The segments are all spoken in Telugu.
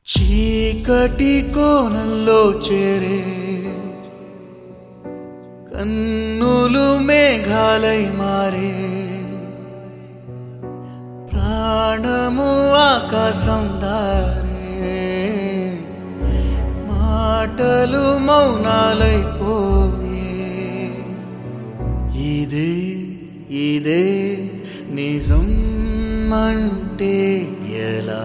చీకటి కోణంలో చేరే కన్నులు మేఘాలై మారే ప్రాణము ఆకాశం దారే మాటలు మౌనాలైపోయే ఇదే ఇదే నిజం అంటే ఎలా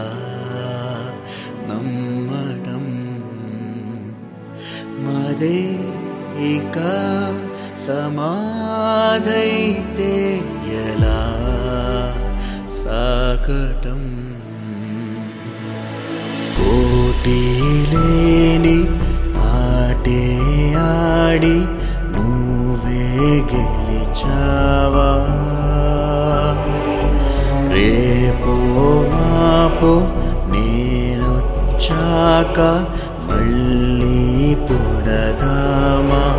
నమ్మడం మదే ఇక సమాధైతే ఎలా సాకటం పోటీ లేని ఆటే ఆడి నువ్వే గెలిచావా రేపో మాపో నేనొచ్చాక మళ్ళీ పుడదామా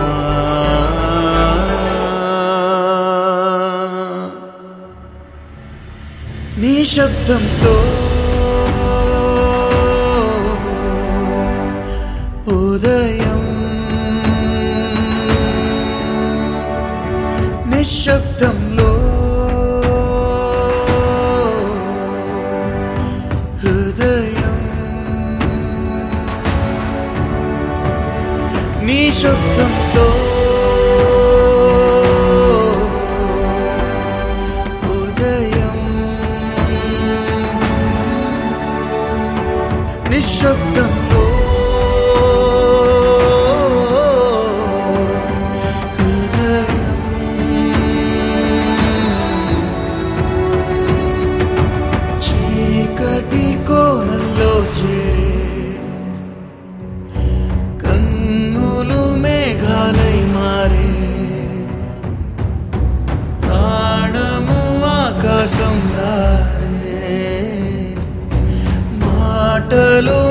నీ శబ్దంతో ఉదయం నిశ్శబ్దంలో హృదయం నీ శబ్దంతో ఉదయం నిశ్శబ్దంలో హృదయం చీకటి కోణంలో చేరే కన్నులు మేఘాలై మారే ప్రాణము ఆకాశం దారే మాటలు